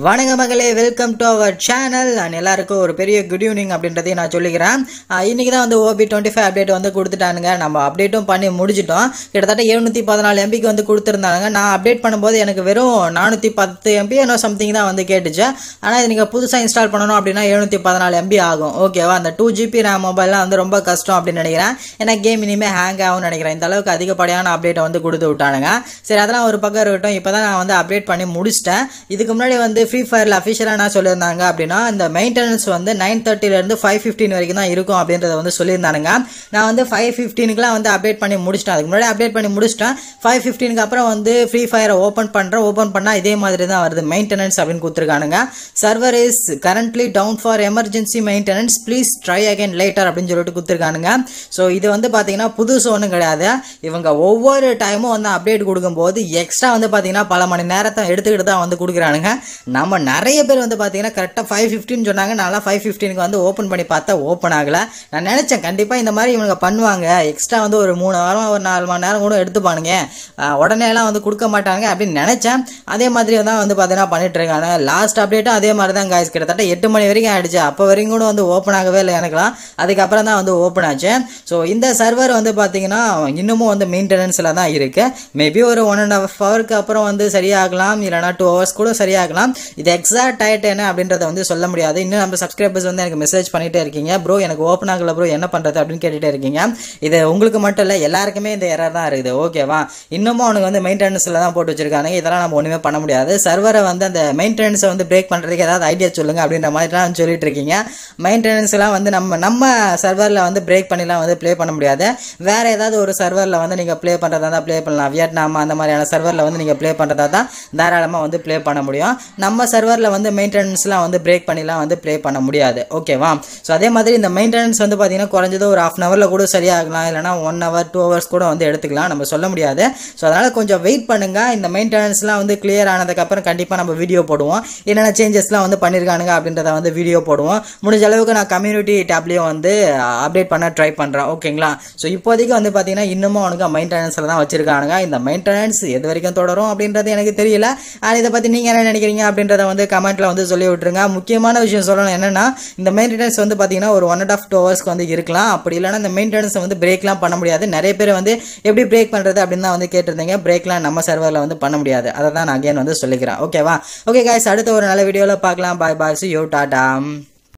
வணக்க மகளே welcome to our channel நான் எல்லாருக்கும் ஒரு பெரிய குட் ஈவினிங் அப்படின்றதையும் நான் சொல்லிக்கிறேன் ஆஹ் இன்னைக்கு தான் வந்து ஓபி டுவெண்ட்டி ஃபைவ் அப்டேட் வந்து கொடுத்துட்டானுங்க நம்ம அப்டேட்டும் பண்ணி முடிச்சிட்டோம் கிட்டத்தட்ட எழுநூற்றி பதினாலு எம்பிக்கு வந்து கொடுத்துருந்தாங்க நான் அப்டேட் பண்ணும்போது எனக்கு வெறும் நானூற்றி பத்து எம்பி என்னோ சம்திங் தான் வந்து கேட்டுச்சு ஆனால் இது நீங்கள் புதுசாக இன்ஸ்டால் பண்ணணும் அப்படின்னா எழுநூற்றி பதினாலு எம்பி ஆகும் ஓகேவா அந்த டூ ஜிபி ரேம் மொபைல்லாம் வந்து ரொம்ப கஷ்டம் அப்படின்னு நினைக்கிறேன் ஏன்னா கேம் இனிமேல் ஹேங் ஆகும்னு நினைக்கிறேன் இந்த அளவுக்கு அதிகப்படியான அப்டேட்டை வந்து கொடுத்து விட்டானுங்க சரி அதெல்லாம் ஒரு பக்கம் இருக்கட்டும் இப்போ தான் நான் வந்து அப்டேட் பண்ணி முடிச்சிட்டேன் இதுக்கு முன்னாடி வந்து ஃப்ரீ ஃபயரில் அஃபிஷியலாக என்ன சொல்லியிருந்தாங்க அப்படின்னா இந்த மெயின்டெனன்ஸ் வந்து நைன் தேர்ட்டிலேருந்து ஃபைவ் ஃபிஃப்டின் வரைக்கும் தான் இருக்கும் அப்படின்றத வந்து சொல்லியிருந்தானுங்க நான் வந்து ஃபைவ் ஃபிஃப்டீனுக்குலாம் வந்து அப்டேட் பண்ணி முடிச்சிட்டேன் அதுக்கு முன்னாடி அப்டேட் பண்ணி முடிச்சிட்டேன் ஃபைவ் ஃபிஃப்டீனுக்கு அப்புறம் வந்து ஃப்ரீ ஃபயரை ஓப்பன் பண்ணுறேன் ஓப்பன் பண்ணால் இதே மாதிரி தான் வருது மெயின்டெனன்ஸ் அப்படின்னு கொடுத்துருக்கானுங்க server is currently down for emergency maintenance please try again later அப்படின்னு சொல்லிட்டு கொடுத்துருக்கானுங்க ஸோ இது வந்து பார்த்தீங்கன்னா புதுசு ஒன்றும் கிடையாது இவங்க ஒவ்வொரு டைமும் வந்து அப்டேட் கொடுக்கும்போது எக்ஸ்ட்ரா வந்து பார்த்தீங்கன்னா பல மணி நேரத்தை எடுத்துக்கிட்டு தான் வந்து கொடுக்குறானுங்க நம்ம நிறைய பேர் வந்து பார்த்தீங்கன்னா கரெக்டாக ஃபைவ் ஃபிஃப்டின்னு சொன்னாங்க நான்லாம் ஃபைவ் ஃபிஃப்டீனுக்கு வந்து ஓப்பன் பண்ணி பார்த்தா ஓப்பன் ஆகலை நான் நினச்சேன் கண்டிப்பாக இந்த மாதிரி இவங்க பண்ணுவாங்க எக்ஸ்ட்ரா வந்து ஒரு மூணு வாரம் ஒரு நாலு மணி நேரம் கூட எடுத்துப்பானுங்க ஆஹ் உடனேலாம் வந்து கொடுக்க மாட்டாங்க அப்படின்னு நினச்சேன் அதே மாதிரி தான் வந்து பார்த்தீங்கன்னா பண்ணிட்டு இருக்காங்க லாஸ்ட் அப்டேட்டும் அதே மாதிரி தான் காய்ஸ் கிட்டத்தட்ட எட்டு மணி வரைக்கும் ஆயிடுச்சு அப்போ வரைக்கும் கூட வந்து ஓப்பன் ஆகவே இல்லை எனக்குலாம் அதுக்கப்புறம் தான் வந்து ஓப்பன் ஆச்சு ஸோ இந்த சர்வர் வந்து பார்த்தீங்கன்னா இன்னமும் வந்து மெயின்டெனன்ஸில் தான் இருக்குது மேபி ஒரு ஒன் அண்ட் ஹாஃப் ஹவருக்கு அப்புறம் வந்து சரியாகலாம் இல்லைனா டூ ஹவர்ஸ் கூட சரியாகலாம் இது எக்ஸாக்ட் டயட் என்ன அப்படின்றத வந்து சொல்ல முடியாது இன்னும் நம்ம சப்ஸ்கிரைபர்ஸ் வந்து எனக்கு மெசேஜ் பண்ணிட்டே இருக்கீங்க ப்ரோ எனக்கு ஓப்பன் ஆகல ப்ரோ என்ன பண்ணுறது அப்படின்னு கேட்டுகிட்டே இருக்கீங்க இது உங்களுக்கு மட்டும் இல்லை எல்லாருக்குமே இந்த எரர் தான் இருக்குது ஓகேவா இன்னமும் அவனுக்கு வந்து மெயின்டெனன்ஸில் தான் போட்டு வச்சிருக்காங்க இதெல்லாம் நம்ம ஒன்றுமே பண்ண முடியாது சர்வரை வந்து அந்த மெயின்டெனன்ஸை வந்து பிரேக் பண்ணுறதுக்கு ஏதாவது ஐடியா சொல்லுங்க அப்படின்ற மாதிரிலாம் சொல்லிட்டு இருக்கீங்க மெயின்டெனன்ஸ்லாம் வந்து நம்ம நம்ம சர்வரில் வந்து பிரேக் பண்ணிலாம் வந்து ப்ளே பண்ண முடியாது வேற ஏதாவது ஒரு சர்வரில் வந்து நீங்கள் ப்ளே பண்ணுறதா தான் ப்ளே பண்ணலாம் வியட்நாம் அந்த மாதிரியான சர்வரில் வந்து நீங்கள் ப்ளே பண்ணுறதா தான் தாராளமாக வந்து ப்ளே பண்ண முடியும் நம்ம சர்வரில் வந்து மெயின்டெனன்ஸ்லாம் வந்து பிரேக் பண்ணிலாம் வந்து ப்ளே பண்ண முடியாது ஓகேவா ஸோ அதே மாதிரி இந்த மெயின்டெனன்ஸ் வந்து பார்த்தீங்கன்னா குறைஞ்சது ஒரு ஹாஃப் அன் ஹவரில் கூட சரியாகலாம் இல்லைனா ஒன் ஹவர் டூ ஹவர்ஸ் கூட வந்து எடுத்துக்கலாம் நம்ம சொல்ல முடியாது ஸோ அதனால் கொஞ்சம் வெயிட் பண்ணுங்கள் இந்த மெயின்டெனன்ஸ்லாம் வந்து கிளியர் ஆனதுக்கப்புறம் கண்டிப்பாக நம்ம வீடியோ போடுவோம் என்னென்ன சேஞ்சஸ்லாம் வந்து பண்ணியிருக்கானுங்க அப்படின்றத வந்து வீடியோ போடுவோம் முடிஞ்ச அளவுக்கு நான் கம்யூனிட்டி டேப்லேயும் வந்து அப்டேட் பண்ண ட்ரை பண்ணுறேன் ஓகேங்களா ஸோ இப்போதைக்கு வந்து பார்த்தீங்கன்னா இன்னமும் அவனுக்கு மெயின்டெனன்ஸில் தான் வச்சிருக்கானுங்க இந்த மெயின்டெனன்ஸ் எது வரைக்கும் தொடரும் அப்படின்றது எனக்கு தெரியல ஆனால் இதை பற்றி நீங்கள் என்ன நினைக்கிறீங்க அப்படின்றத வந்து கமெண்ட்டில் வந்து சொல்லி விட்டுருங்க முக்கியமான விஷயம் சொல்லணும் என்னென்னா இந்த மெயின்டெனன்ஸ் வந்து பார்த்தீங்கன்னா ஒரு ஒன் அண்ட் ஆஃப் டூ ஹவர்ஸ்க்கு வந்து இருக்கலாம் அப்படி இல்லைனா இந்த மெயின்டெனன்ஸை வந்து பிரேக்லாம் பண்ண முடியாது நிறைய பேர் வந்து எப்படி பிரேக் பண்ணுறது அப்படின்னு தான் வந்து கேட்டிருந்தீங்க பிரேக்லாம் நம்ம சர்வரில் வந்து பண்ண முடியாது அதை தான் நான் அகைன் வந்து சொல்லிக்கிறேன் ஓகேவா ஓகே காய்ஸ் அடுத்த ஒரு நல்ல வீடியோவில் பார்க்கலாம் bye bye see you Tata